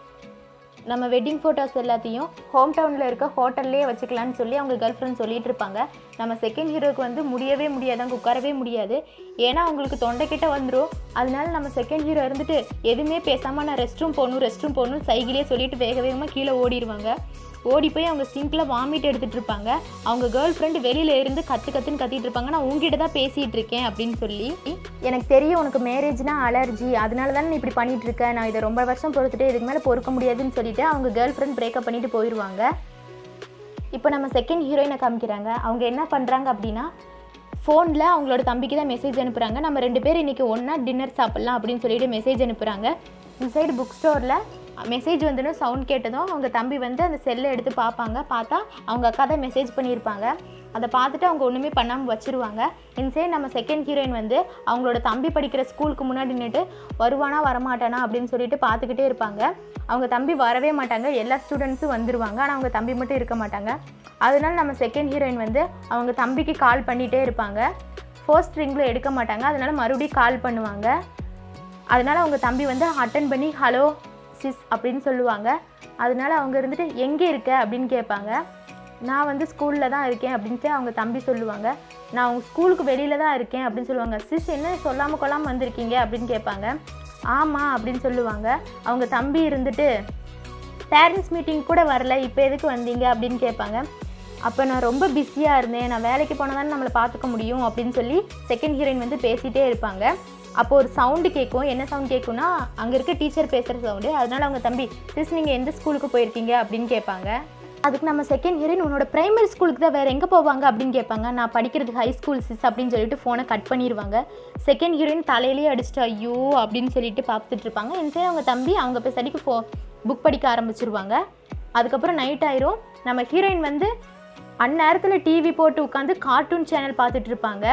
நம்ம வெட்டிங் ஃபோட்டோஸ் எல்லாத்தையும் ஹோம் டவுனில் இருக்க ஹோட்டல்லே வச்சுக்கலாம்னு சொல்லி அவங்க கேர்ள் ஃப்ரெண்ட் சொல்லிட்டு இருப்பாங்க நம்ம செகண்ட் ஹீரோக்கு வந்து முடியவே முடியாது அங்கே உட்காரவே முடியாது ஏன்னா அவங்களுக்கு தொண்டைக்கிட்ட வந்துடும் அதனால நம்ம செகண்ட் ஹீரோ இருந்துட்டு எதுவுமே பேசாமல் நான் ரெஸ்ட் ரூம் போகணும் ரெஸ்ட் ரூம் போகணும்னு சைக்கிளே சொல்லிட்டு வேக வேகமாக கீழே ஓடிடுவாங்க ஓடி போய் அவங்க சிங்கில் வாமிட் எடுத்துட்டு இருப்பாங்க அவங்க கேர்ள் ஃப்ரெண்டு வெளியில இருந்து கத்து கத்துன்னு கத்திட்டு இருப்பாங்க நான் உங்ககிட்ட தான் பேசிட்டு இருக்கேன் அப்படின்னு சொல்லி எனக்கு தெரியும் உனக்கு மேரேஜ்னா அலர்ஜி அதனால தானே நீ இப்படி பண்ணிட்டு இருக்க நான் இதை ரொம்ப வருஷம் பொறுத்துட்டு இதுக்கு மேலே பொறுக்க முடியாதுன்னு சொல்லிட்டு அவங்க கேர்ள் ஃப்ரெண்ட் பிரேக்கப் பண்ணிட்டு போயிடுவாங்க இப்போ நம்ம செகண்ட் ஹீரோயினை காமிக்கிறாங்க அவங்க என்ன பண்ணுறாங்க அப்படின்னா ஃபோனில் அவங்களோட தம்பிக்கு தான் மெசேஜ் அனுப்புகிறாங்க நம்ம ரெண்டு பேர் இன்றைக்கி ஒன்றா டின்னர் சாப்பிட்லாம் அப்படின்னு சொல்லிட்டு மெசேஜ் அனுப்புகிறாங்க இந்த சைடு புக் ஸ்டோரில் மெசேஜ் வந்துடும் சவுண்ட் கேட்டதும் அவங்க தம்பி வந்து அந்த செல்லை எடுத்து பார்ப்பாங்க பார்த்தா அவங்க அக்கா தான் மெசேஜ் பண்ணியிருப்பாங்க அதை பார்த்துட்டு அவங்க ஒன்றுமே பண்ணாமல் வச்சுருவாங்க இன்சைட் நம்ம செகண்ட் ஹீரோயின் வந்து அவங்களோட தம்பி படிக்கிற ஸ்கூலுக்கு முன்னாடி நின்றுட்டு வருவானா வரமாட்டானா அப்படின்னு சொல்லிட்டு பார்த்துக்கிட்டே இருப்பாங்க அவங்க தம்பி வரவே மாட்டாங்க எல்லா ஸ்டூடெண்ட்ஸும் வந்துருவாங்க ஆனால் அவங்க தம்பி மட்டும் இருக்க மாட்டாங்க அதனால நம்ம செகண்ட் ஹீரோயின் வந்து அவங்க தம்பிக்கு கால் பண்ணிகிட்டே இருப்பாங்க ஃபர்ஸ்ட் ரிங்கில் எடுக்க மாட்டாங்க அதனால மறுபடியும் கால் பண்ணுவாங்க அதனால அவங்க தம்பி வந்து அட்டன் பண்ணி ஹலோ சிஸ் அப்படின்னு சொல்லுவாங்க அதனால அவங்க இருந்துட்டு எங்கே இருக்க அப்படின்னு கேட்பாங்க நான் வந்து ஸ்கூலில் தான் இருக்கேன் அப்படின்ட்டு அவங்க தம்பி சொல்லுவாங்க நான் உங்கள் ஸ்கூலுக்கு வெளியில் தான் இருக்கேன் அப்படின்னு சொல்லுவாங்க சிஸ் என்ன சொல்லாமல் கொள்ளாமல் வந்திருக்கீங்க அப்படின்னு கேட்பாங்க ஆமாம் அப்படின்னு சொல்லுவாங்க அவங்க தம்பி இருந்துட்டு பேரண்ட்ஸ் மீட்டிங் கூட வரல இப்போ எதுக்கு வந்தீங்க அப்படின்னு கேட்பாங்க அப்போ நான் ரொம்ப பிஸியாக இருந்தேன் நான் வேலைக்கு போனால் தானே நம்மளை பார்த்துக்க முடியும் அப்படின்னு சொல்லி செகண்ட் ஹீரோயின் வந்து பேசிகிட்டே இருப்பாங்க அப்போ ஒரு சவுண்டு கேட்கும் என்ன சவுண்ட் கேட்கும்னா அங்கே இருக்க டீச்சர் பேசுகிற சவுண்டு அதனால அவங்க தம்பி சிஸ் நீங்கள் எந்த ஸ்கூலுக்கு போயிருக்கீங்க அப்படின்னு கேட்பாங்க அதுக்கு நம்ம செகண்ட் ஹீரோயின் உன்னோட பிரைமரி ஸ்கூலுக்கு தான் வேறு எங்கே போவாங்க அப்படின்னு கேட்பாங்க நான் படிக்கிறது ஹை ஸ்கூல் சிஸ் அப்படின்னு சொல்லிட்டு ஃபோனை கட் பண்ணிடுவாங்க செகண்ட் ஹீரோயின் தலையிலேயே அடிச்சிட்டு ஐயோ அப்படின்னு சொல்லிட்டு பார்த்துட்டு இருப்பாங்க இன்சைட் அவங்க தம்பி அவங்க பேசடிக்கு ஃபோ புக் படிக்க ஆரம்பிச்சிருவாங்க அதுக்கப்புறம் நைட் ஆயிரும் நம்ம ஹீரோயின் வந்து அந்நேரத்தில் டிவி போட்டு உட்காந்து கார்ட்டூன் சேனல் பார்த்துட்டு இருப்பாங்க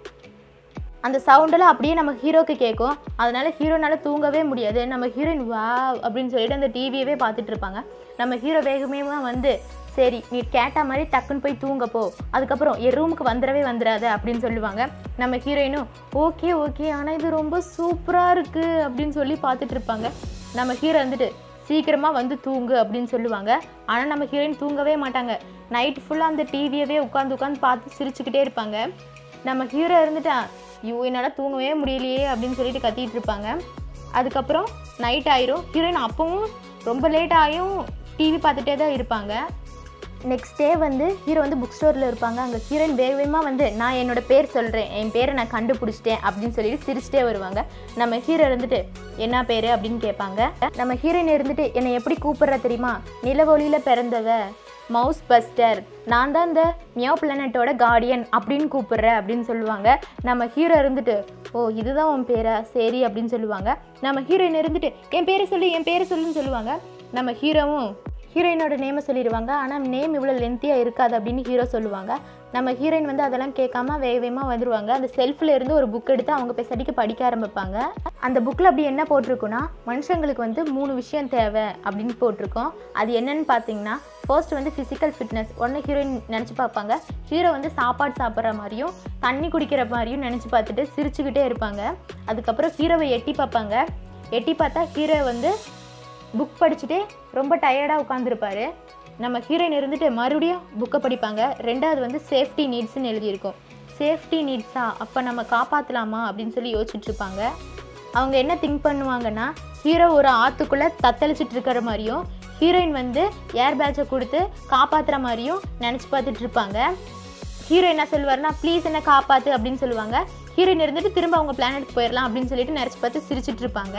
அந்த சவுண்டெல்லாம் அப்படியே நம்ம ஹீரோக்கு கேட்கும் அதனால ஹீரோனால தூங்கவே முடியாது நம்ம ஹீரோயின் வா அப்படின்னு சொல்லிட்டு அந்த டிவியவே பார்த்துட்டு இருப்பாங்க நம்ம ஹீரோ வேகமே வந்து சரி நீ கேட்ட மாதிரி டக்குன்னு போய் தூங்க போ அதுக்கப்புறம் என் ரூமுக்கு வந்துடவே வந்துடாத அப்படின்னு சொல்லுவாங்க நம்ம ஹீரோயினும் ஓகே ஓகே ஆனால் இது ரொம்ப சூப்பராக இருக்குது அப்படின்னு சொல்லி பார்த்துட்டு இருப்பாங்க நம்ம ஹீரோ வந்துட்டு சீக்கிரமாக வந்து தூங்கு அப்படின்னு சொல்லுவாங்க ஆனால் நம்ம ஹீரோயின் தூங்கவே மாட்டாங்க நைட் ஃபுல்லாக அந்த டிவியவே உட்காந்து உட்காந்து பார்த்து சிரிச்சுக்கிட்டே இருப்பாங்க நம்ம ஹீரோ இருந்துட்டா ஐயோ என்னால் தூங்கவே முடியலையே அப்படின்னு சொல்லிட்டு கத்திட்டு இருப்பாங்க அதுக்கப்புறம் நைட் ஆயிரும் ஹீரோயின் அப்பவும் ரொம்ப லேட் ஆகியும் டிவி பார்த்துட்டே தான் இருப்பாங்க நெக்ஸ்ட் டே வந்து ஹீரோ வந்து புக் ஸ்டோரில் இருப்பாங்க அங்கே ஹீரோயின் வேக வேகமாக வந்து நான் என்னோட பேர் சொல்கிறேன் என் பேரை நான் கண்டுபிடிச்சிட்டேன் அப்படின்னு சொல்லிட்டு சிரிச்சிட்டே வருவாங்க நம்ம ஹீரோ இருந்துட்டு என்ன பேர் அப்படின்னு கேட்பாங்க நம்ம ஹீரோயின் இருந்துட்டு என்னை எப்படி கூப்பிட்ற தெரியுமா நிலவொளியில் பிறந்தவ மவுஸ் பஸ்டர் நான் தான் இந்த மியாவ் பிளானட்டோட கார்டியன் அப்படின்னு கூப்பிடுற அப்படின்னு சொல்லுவாங்க நம்ம ஹீரோ இருந்துட்டு ஓ இதுதான் உன் பேரா சரி அப்படின்னு சொல்லுவாங்க நம்ம ஹீரோயின் இருந்துட்டு என் பேரை சொல்லு என் பேரை சொல்லுன்னு சொல்லுவாங்க நம்ம ஹீரோவும் ஹீரோயினோட நேமை சொல்லிடுவாங்க ஆனால் நேம் இவ்வளோ லென்த்தியாக இருக்காது அப்படின்னு ஹீரோ சொல்லுவாங்க நம்ம ஹீரோயின் வந்து அதெல்லாம் கேட்காம வேக வேகமாக வந்துடுவாங்க அந்த செல்ஃபில் இருந்து ஒரு புக் எடுத்து அவங்க பேசடிக்கு படிக்க ஆரம்பிப்பாங்க அந்த புக்கில் அப்படி என்ன போட்டிருக்குன்னா மனுஷங்களுக்கு வந்து மூணு விஷயம் தேவை அப்படின்னு போட்டிருக்கோம் அது என்னன்னு பார்த்தீங்கன்னா ஃபர்ஸ்ட் வந்து ஃபிசிக்கல் ஃபிட்னஸ் ஒன்று ஹீரோயின் நினச்சி பார்ப்பாங்க ஹீரோ வந்து சாப்பாடு சாப்பிட்ற மாதிரியும் தண்ணி குடிக்கிற மாதிரியும் நினச்சி பார்த்துட்டு சிரிச்சுக்கிட்டே இருப்பாங்க அதுக்கப்புறம் ஹீரோவை எட்டி பார்ப்பாங்க எட்டி பார்த்தா ஹீரோ வந்து புக் படிச்சுட்டு ரொம்ப டயர்டாக உட்காந்துருப்பாரு நம்ம ஹீரோயின் இருந்துட்டு மறுபடியும் புக்கை படிப்பாங்க ரெண்டாவது வந்து சேஃப்டி நீட்ஸ்னு எழுதியிருக்கும் சேஃப்டி நீட்ஸா அப்போ நம்ம காப்பாற்றலாமா அப்படின்னு சொல்லி யோசிச்சுட்டு இருப்பாங்க அவங்க என்ன திங்க் பண்ணுவாங்கன்னா ஹீரோ ஒரு ஆற்றுக்குள்ளே தத்தளிச்சிட்டு இருக்கிற மாதிரியும் ஹீரோயின் வந்து ஏர் பேட்சை கொடுத்து காப்பாற்றுற மாதிரியும் நினச்சி பார்த்துட்டு இருப்பாங்க ஹீரோ என்ன சொல்லுவாருன்னா ப்ளீஸ் என்ன காப்பாற்று அப்படின்னு சொல்லுவாங்க ஹீரோயின் இருந்துட்டு திரும்ப அவங்க பிளானெட்டுக்கு போயிடலாம் அப்படின்னு சொல்லிட்டு நினச்சி பார்த்து சிரிச்சிட்டு இருப்பாங்க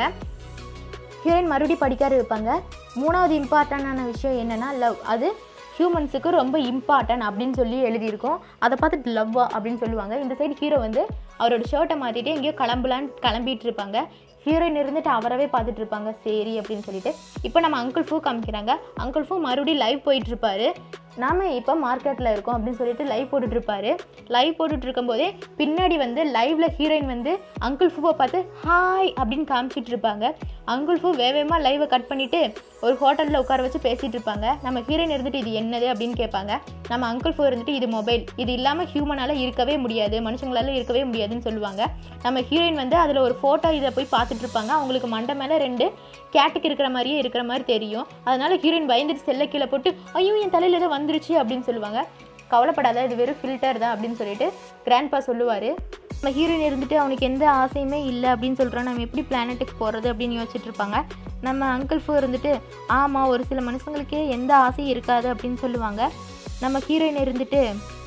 ஹீரோயின் மறுபடியும் படிக்கார இருப்பாங்க மூணாவது இம்பார்ட்டண்டான விஷயம் என்னென்னா லவ் அது ஹியூமன்ஸுக்கு ரொம்ப இம்பார்ட்டன்ட் அப்படின்னு சொல்லி எழுதியிருக்கோம் அதை பார்த்துட்டு லவ்வா அப்படின்னு சொல்லுவாங்க இந்த சைடு ஹீரோ வந்து அவரோட ஷர்ட்டை மாற்றிட்டு எங்கேயோ கிளம்பலான்னு கிளம்பிட்டு இருப்பாங்க ஹீரோயின் இருந்துட்டு அவரவே பார்த்துட்டு இருப்பாங்க சரி அப்படின்னு சொல்லிட்டு இப்போ நம்ம அங்கிள் ஃபூ காமிக்கிறாங்க அங்கிள் ஃபூ மறுபடியும் லைவ் போயிட்டு இருப்பாரு நாம இப்போ மார்க்கெட்டில் இருக்கோம் அப்படின்னு சொல்லிட்டு லைவ் போட்டுட்டு இருப்பாரு லைவ் போட்டுட்டு இருக்கும்போதே பின்னாடி வந்து லைவ்ல ஹீரோயின் வந்து அங்கிள் ஃபூவை பார்த்து ஹாய் அப்படின்னு காமிச்சிட்டு இருப்பாங்க அங்கிள் ஃபூ வேகமாக லைவை கட் பண்ணிட்டு ஒரு ஹோட்டலில் உட்கார வச்சு பேசிட்டு இருப்பாங்க நம்ம ஹீரோயின் இருந்துட்டு இது என்னது அப்படின்னு கேட்பாங்க நம்ம அங்கிள் ஃபூ இருந்துட்டு இது மொபைல் இது இல்லாமல் ஹியூமனால இருக்கவே முடியாது மனுஷங்களால இருக்கவே முடியாதுன்னு சொல்லுவாங்க நம்ம ஹீரோயின் வந்து அதில் ஒரு ஃபோட்டோ இதை போய் பார்த்துட்டு இருப்பாங்க அவங்களுக்கு மண்டை மேலே ரெண்டு கேட்டுக்கு இருக்கிற மாதிரியே இருக்கிற மாதிரி தெரியும் அதனால ஹீரோயின் பயந்துட்டு செல்ல கீழே போட்டு ஐயோ என் தலையில் ஏதோ வந்துருச்சு அப்படின்னு சொல்லுவாங்க கவலைப்படாத இது வெறும் ஃபில்டர் தான் அப்படின்னு சொல்லிட்டு கிராண்ட்பா சொல்லுவார் நம்ம ஹீரோயின் இருந்துட்டு அவனுக்கு எந்த ஆசையுமே இல்லை அப்படின்னு சொல்கிறான் நம்ம எப்படி பிளானட்டுக்கு போகிறது அப்படின்னு யோசிச்சுட்டு இருப்பாங்க நம்ம அங்கிள் ஃபோ இருந்துட்டு ஆமாம் ஒரு சில மனுஷங்களுக்கு எந்த ஆசையும் இருக்காது அப்படின்னு சொல்லுவாங்க நம்ம ஹீரோயின் இருந்துட்டு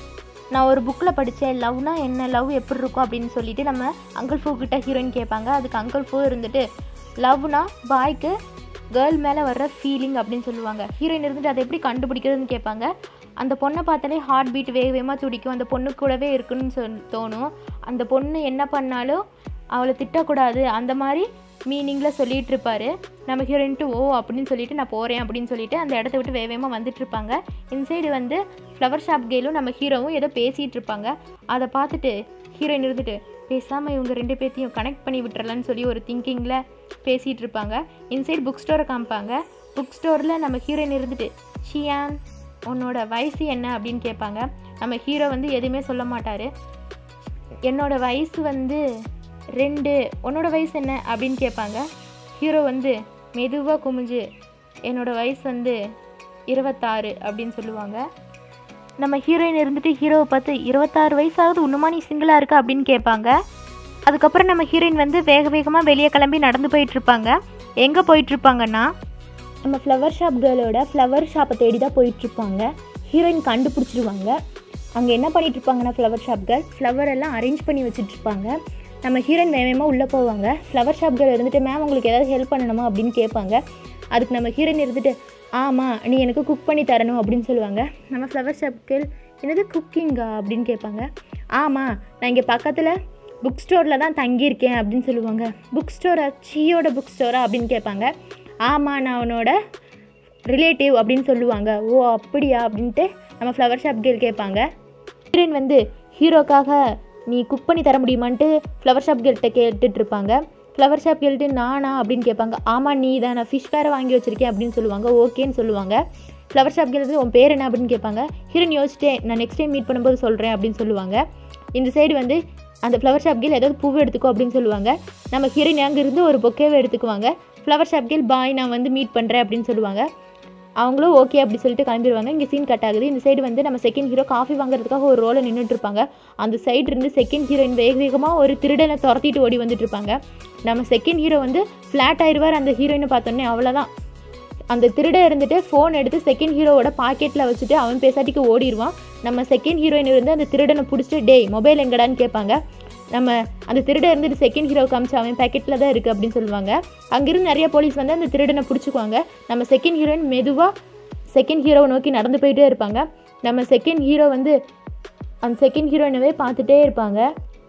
நான் ஒரு புக்கில் படித்தேன் லவ்னா என்ன லவ் எப்படி இருக்கும் அப்படின்னு சொல்லிட்டு நம்ம அங்கிள் ஃபூ கிட்ட ஹீரோயின் கேட்பாங்க அதுக்கு அங்கிள் ஃபூ இருந்துட்டு லவ்னா பாய்க்கு கேர்ள் மேலே வர்ற ஃபீலிங் அப்படின்னு சொல்லுவாங்க ஹீரோயின் இருந்துட்டு அதை எப்படி கண்டுபிடிக்கிறதுன்னு கேட்பாங்க அந்த பொண்ணை பார்த்தாலே ஹார்ட் பீட் வேக வேகமாக துடிக்கும் அந்த பொண்ணு கூடவே இருக்குன்னு சொல் தோணும் அந்த பொண்ணு என்ன பண்ணாலும் அவளை திட்டக்கூடாது அந்த மாதிரி மீனிங்கில் சொல்லிட்டு இருப்பாரு நம்ம ஹீரோயின்ட்டு ஓ அப்படின்னு சொல்லிட்டு நான் போகிறேன் அப்படின்னு சொல்லிட்டு அந்த இடத்த விட்டு வேகமாக வந்துட்டு இருப்பாங்க இந்த சைடு வந்து ஃப்ளவர் ஷாப் கேலும் நம்ம ஹீரோவும் ஏதோ பேசிகிட்டு இருப்பாங்க அதை பார்த்துட்டு ஹீரோயின் இருந்துட்டு பேசாமல் இவங்க ரெண்டு பேர்த்தையும் கனெக்ட் பண்ணி விட்டுறலான்னு சொல்லி ஒரு திங்கிங்கில் பேசிகிட்டு இருப்பாங்க இன்சைட் புக் ஸ்டோரை காமிப்பாங்க புக் ஸ்டோரில் நம்ம ஹீரோயின் இருந்துட்டு ஷியான் உன்னோட வயசு என்ன அப்படின்னு கேட்பாங்க நம்ம ஹீரோ வந்து எதுவுமே சொல்ல மாட்டார் என்னோட வயசு வந்து ரெண்டு உன்னோட வயசு என்ன அப்படின்னு கேட்பாங்க ஹீரோ வந்து மெதுவாக குமிஞ்சு என்னோட வயசு வந்து இருபத்தாறு அப்படின்னு சொல்லுவாங்க நம்ம ஹீரோயின் இருந்துட்டு ஹீரோவை பார்த்து இருபத்தாறு வயசாகுது இன்னுமா நீ சிங்கிளாக இருக்க அப்படின்னு கேட்பாங்க அதுக்கப்புறம் நம்ம ஹீரோயின் வந்து வேக வேகமாக வெளியே கிளம்பி நடந்து போயிட்டுருப்பாங்க எங்கே போயிட்டுருப்பாங்கன்னா நம்ம ஃப்ளவர் ஷாப் கேர்ளோட ஃப்ளவர் ஷாப்பை தேடி தான் போயிட்டுருப்பாங்க ஹீரோயின் கண்டுபிடிச்சிருவாங்க அங்கே என்ன பண்ணிட்டு இருப்பாங்கன்னா ஃப்ளவர் ஷாப் கேர்ள் ஃப்ளவர் எல்லாம் அரேஞ்ச் பண்ணி வச்சுட்ருப்பாங்க நம்ம ஹீரோயின் வேகமாக உள்ளே போவாங்க ஃப்ளவர் ஷாப் கேர்ள் இருந்துட்டு மேம் உங்களுக்கு ஏதாவது ஹெல்ப் பண்ணணுமா அப்படின்னு கேட்பாங்க அதுக்கு நம்ம ஹீரோயின் இருந்துட்டு ஆமாம் நீ எனக்கு குக் பண்ணி தரணும் அப்படின்னு சொல்லுவாங்க நம்ம ஃப்ளவர் ஷாப் கேர்ள் என்னது குக்கிங்கா அப்படின்னு கேட்பாங்க ஆமாம் நான் இங்கே பக்கத்தில் புக் ஸ்டோரில் தான் தங்கியிருக்கேன் அப்படின்னு சொல்லுவாங்க புக் ஸ்டோரா சீயோட புக் ஸ்டோரா அப்படின்னு கேட்பாங்க ஆமாம் நான் அவனோட ரிலேட்டிவ் அப்படின்னு சொல்லுவாங்க ஓ அப்படியா அப்படின்ட்டு நம்ம ஃப்ளவர் ஷாப் கேர்ள் கேட்பாங்க ஹீரோயின் வந்து ஹீரோக்காக நீ குக் பண்ணி தர முடியுமான்ட்டு ஃப்ளவர் ஷாப் கேர்ள்கிட்ட கேட்டுட்டு இருப்பாங்க ஃப்ளவர் ஷாப் கேர்ள்ட்டு நானா அப்படின்னு கேட்பாங்க ஆமாம் நீ தான் நான் ஃபிஷ் வேறு வாங்கி வச்சிருக்கேன் அப்படின்னு சொல்லுவாங்க ஓகேன்னு சொல்லுவாங்க ஃப்ளவர் ஷாப் கேர்ள் வந்து உன் பேர் என்ன அப்படின்னு கேட்பாங்க ஹீரோயின் யோசிச்சிட்டே நான் நெக்ஸ்ட் டைம் மீட் பண்ணும்போது சொல்கிறேன் அப்படின்னு சொல்லுவாங்க இந்த சைடு வந்து அந்த ஃப்ளவர் ஷாப் கேர்ள் ஏதாவது பூவை எடுத்துக்கோ அப்படின்னு சொல்லுவாங்க நம்ம ஹீரோயின் அங்கேருந்து ஒரு பொக்கேவை எடுத்துக்குவாங்க ஃப்ளவர் ஷாப் கேர்ள் பாய் நான் வந்து மீட் பண்ணுறேன் அப்படின்னு சொல்லுவாங்க அவங்களும் ஓகே அப்படி சொல்லிட்டு கிளம்பிடுவாங்க இங்கே சீன் கட் ஆகுது இந்த சைடு வந்து நம்ம செகண்ட் ஹீரோ காஃபி வாங்குறதுக்காக ஒரு ரோலை நின்றுட்டு இருப்பாங்க அந்த சைடு இருந்து செகண்ட் ஹீரோயின் வேக வேகமாக ஒரு திருடனை துரத்திட்டு ஓடி வந்துட்டு இருப்பாங்க நம்ம செகண்ட் ஹீரோ வந்து ஃப்ளாட் ஆயிடுவார் அந்த ஹீரோயினை பார்த்தோன்னே அவ்வளோதான் அந்த திருடன் இருந்துட்டு ஃபோன் எடுத்து செகண்ட் ஹீரோவோட பாக்கெட்டில் வச்சுட்டு அவன் பேசாட்டிக்கு ஓடிடுவான் நம்ம செகண்ட் ஹீரோயின் இருந்து அந்த திருடனை பிடிச்சிட்டு டேய் மொபைல் எங்கடான்னு கேட்பாங்க நம்ம அந்த திருடன் இருந்துட்டு செகண்ட் ஹீரோ காமிச்சு அவன் பேக்கெட்டில் தான் இருக்குது அப்படின்னு சொல்லுவாங்க அங்கிருந்து நிறைய போலீஸ் வந்து அந்த திருடனை பிடிச்சிக்குவாங்க நம்ம செகண்ட் ஹீரோயின் மெதுவாக செகண்ட் ஹீரோவை நோக்கி நடந்து போயிட்டே இருப்பாங்க நம்ம செகண்ட் ஹீரோ வந்து அந்த செகண்ட் ஹீரோயினவே பார்த்துட்டே இருப்பாங்க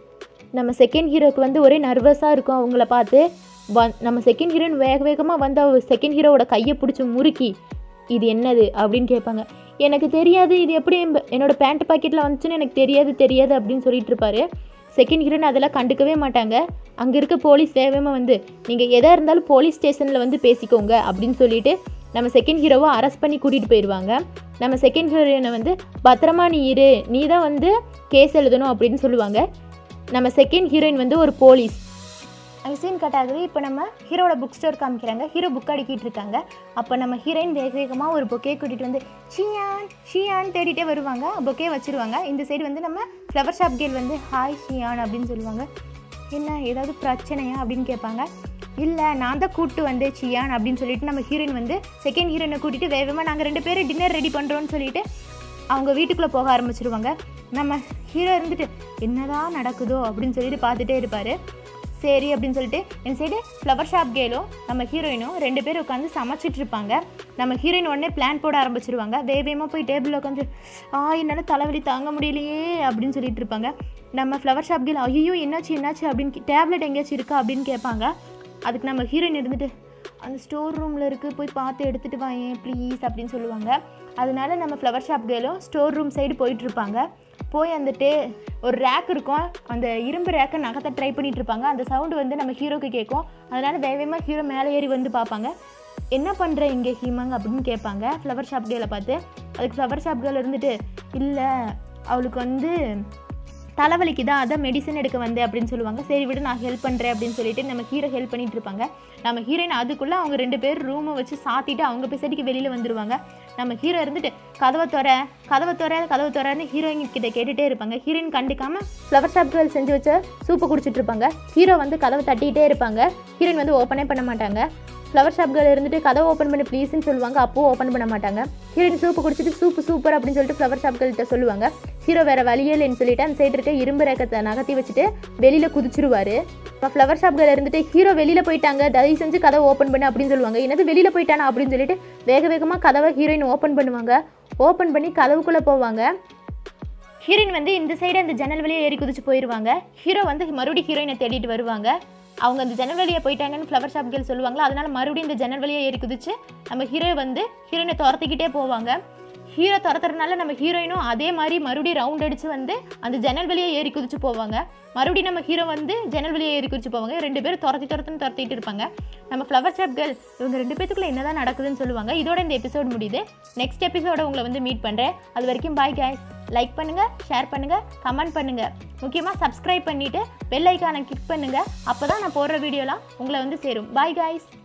நம்ம செகண்ட் ஹீரோக்கு வந்து ஒரே நர்வஸாக இருக்கும் அவங்கள பார்த்து வ நம்ம செகண்ட் ஹீரோயின் வேக வேகமாக வந்து அவ செகண்ட் ஹீரோவோட கையை பிடிச்சி முறுக்கி இது என்னது அப்படின்னு கேட்பாங்க எனக்கு தெரியாது இது எப்படி எம்ப- என்னோட பேண்ட் பாக்கெட்டில் வந்துச்சுன்னு எனக்கு தெரியாது தெரியாது அப்படின்னு சொல்லிட்டு இருப்பாரு செகண்ட் ஹீரோயின் அதெல்லாம் கண்டுக்கவே மாட்டாங்க அங்கே இருக்க போலீஸ் வேகமாக வந்து நீங்கள் எதாக இருந்தாலும் போலீஸ் ஸ்டேஷனில் வந்து பேசிக்கோங்க அப்படின்னு சொல்லிட்டு நம்ம செகண்ட் ஹீரோவை அரெஸ்ட் பண்ணி கூட்டிகிட்டு போயிடுவாங்க நம்ம செகண்ட் ஹீரோயினை வந்து பத்திரமா நீ இரு நீ தான் வந்து கேஸ் எழுதணும் அப்படின்னு சொல்லுவாங்க நம்ம செகண்ட் ஹீரோயின் வந்து ஒரு போலீஸ் அங்கே சீன் கட் ஆகுது இப்போ நம்ம ஹீரோட புக் ஸ்டோர் காமிக்கிறாங்க ஹீரோ புக் அடிக்கிட்டு இருக்காங்க அப்போ நம்ம ஹீரோயின் வேக வேகமாக ஒரு பொக்கே கூட்டிகிட்டு வந்து ஷியான் ஷியான் தேடிட்டே வருவாங்க பொக்கே வச்சிருவாங்க இந்த சைடு வந்து நம்ம ஃப்ளவர் ஷாப் கேர்ள் வந்து ஹாய் ஷியான் அப்படின்னு சொல்லுவாங்க என்ன ஏதாவது பிரச்சனையா அப்படின்னு கேட்பாங்க இல்லை நான் தான் கூப்பிட்டு வந்தேன் சியான் அப்படின்னு சொல்லிட்டு நம்ம ஹீரோயின் வந்து செகண்ட் ஹீரோயினை கூட்டிகிட்டு வேகமாக நாங்கள் ரெண்டு பேரும் டின்னர் ரெடி பண்ணுறோன்னு சொல்லிட்டு அவங்க வீட்டுக்குள்ளே போக ஆரம்பிச்சிருவாங்க நம்ம ஹீரோ இருந்துட்டு என்னதான் நடக்குதோ அப்படின்னு சொல்லிட்டு பார்த்துட்டே இருப்பார் சரி அப்படின்னு சொல்லிட்டு இந்த சைடு ஃப்ளவர் ஷாப் கேலும் நம்ம ஹீரோயினும் ரெண்டு பேரும் உட்காந்து சமைச்சிட்டு இருப்பாங்க நம்ம ஹீரோயின் உடனே பிளான் போட ஆரம்பிச்சிருவாங்க வேகமாக போய் டேபிளில் உட்காந்து ஆ என்னால் தலைவலி தாங்க முடியலையே அப்படின்னு சொல்லிட்டு இருப்பாங்க நம்ம ஃப்ளவர் ஷாப் கேல் ஐயோ என்னாச்சு என்னாச்சு அப்படின்னு டேப்லெட் எங்கேயாச்சும் இருக்கா அப்படின்னு கேட்பாங்க அதுக்கு நம்ம ஹீரோயின் இருந்துட்டு அந்த ஸ்டோர் ரூமில் இருக்குது போய் பார்த்து எடுத்துகிட்டு வாயேன் ப்ளீஸ் அப்படின்னு சொல்லுவாங்க அதனால நம்ம ஃப்ளவர் ஷாப் கேலும் ஸ்டோர் ரூம் சைடு போயிட்டுருப்பாங்க போய் அந்த டே ஒரு ரேக் இருக்கும் அந்த இரும்பு ரேக்கை நகத்தை ட்ரை பண்ணிட்டு இருப்பாங்க அந்த சவுண்டு வந்து நம்ம ஹீரோக்கு கேட்கும் அதனால வேகமாக ஹீரோ மேலே ஏறி வந்து பார்ப்பாங்க என்ன பண்ணுற இங்கே ஹீமாங் அப்படின்னு கேட்பாங்க ஃப்ளவர் ஷாப் கேலை பார்த்து அதுக்கு ஃப்ளவர் ஷாப் கேர்ள் இருந்துட்டு இல்லை அவளுக்கு வந்து தலைவலிக்கு தான் அதான் மெடிசன் எடுக்க வந்தேன் அப்படின்னு சொல்லுவாங்க சரி விடு நான் ஹெல்ப் பண்ணுறேன் அப்படின்னு சொல்லிட்டு நம்ம ஹீரோ ஹெல்ப் பண்ணிட்டு இருப்பாங்க நம்ம ஹீரோயின் அதுக்குள்ளே அவங்க ரெண்டு பேர் ரூமை வச்சு சாத்திட்டு அவங்க பேசிட்டு வெளியில் வந்துருவாங்க நம்ம ஹீரோ இருந்துட்டு கதவை துற கதவை துற கதவை துறன்னு ஹீரோயின் கிட்ட கேட்டுட்டே இருப்பாங்க ஹீரோயின் கண்டுக்காம ஃப்ளவர் ஷாப் கேர்ள் செஞ்சு வச்ச சூப்பை குடிச்சிட்டு இருப்பாங்க ஹீரோ வந்து கதவை தட்டிகிட்டே இருப்பாங்க ஹீரோயின் வந்து ஓப்பனே பண்ண மாட்டாங்க ஃப்ளவர் ஷாப் கேர்ள் இருந்துட்டு கதவை ஓப்பன் பண்ணி ப்ளீஸ்னு சொல்லுவாங்க அப்போ ஓப்பன் பண்ண மாட்டாங்க ஹீரோயின் சூப்பு குடிச்சிட்டு சூப்பு சூப்பர் அப்படின்னு சொல்லிட்டு ஃப்ளவர் ஷாப் கேர்ள்கிட்ட சொல்லுவாங்க ஹீரோ வேற வழியே இல்லைன்னு சொல்லிட்டு அந்த சைடு இருக்க இரும்பு ரேக்கத்தை நகர்த்தி வச்சுட்டு வெளியில குதிச்சிருவாரு இப்போ ஃப்ளவர் ஷாப் கேர்ள் இருந்துட்டு ஹீரோ வெளியில போயிட்டாங்க தயவு செஞ்சு கதவை ஓப்பன் பண்ணு அப்படின்னு சொல்லுவாங்க என்னது வெளியில போயிட்டானா அப்படின்னு சொல்லிட்டு வேக வேகமாக கதவை ஹீரோயின் ஓப்பன் பண்ணுவாங்க ஓப்பன் பண்ணி கதவுக்குள்ளே போவாங்க ஹீரோயின் வந்து இந்த சைடு அந்த ஜன்னல் வழியே ஏறி குதிச்சு போயிடுவாங்க ஹீரோ வந்து மறுபடியும் ஹீரோயினை தேடிட்டு வருவாங்க அவங்க அந்த ஜன்னல் வழியாக போயிட்டாங்கன்னு ஃப்ளவர் ஷாப் கேர்ள் சொல்லுவாங்களா அதனால மறுபடியும் இந்த ஜன்னல் வழியாக ஏறி குதிச்சு நம்ம ஹீரோ வந்து ஹீரோயினை துரத்திக்கிட்டே போவாங்க ஹீரோ துரத்துறதுனால நம்ம ஹீரோயினும் அதே மாதிரி மறுபடியும் ரவுண்ட் அடித்து வந்து அந்த ஜன்னல் வழியாக ஏறி குதிச்சு போவாங்க மறுபடியும் நம்ம ஹீரோ வந்து ஜன்னல் வழியாக ஏறி குதிச்சு போவாங்க ரெண்டு பேரும் துரத்தி துரத்துன்னு துரத்திட்டு இருப்பாங்க நம்ம ஃப்ளவர் ஷாப் கேர்ள் இவங்க ரெண்டு பேத்துக்குள்ள என்னதான் நடக்குதுன்னு சொல்லுவாங்க இதோட இந்த எபிசோட் முடியுது நெக்ஸ்ட் எபிசோட உங்களை வந்து மீட் பண்ணுறேன் அது வரைக்கும் பாய் guys லைக் பண்ணுங்கள் ஷேர் பண்ணுங்கள் கமெண்ட் பண்ணுங்கள் முக்கியமாக சப்ஸ்கிரைப் பண்ணிவிட்டு பெல் ஐக்கானை கிளிக் பண்ணுங்கள் அப்போ தான் நான் போடுற வீடியோலாம் உங்களை வந்து சேரும் பாய் guys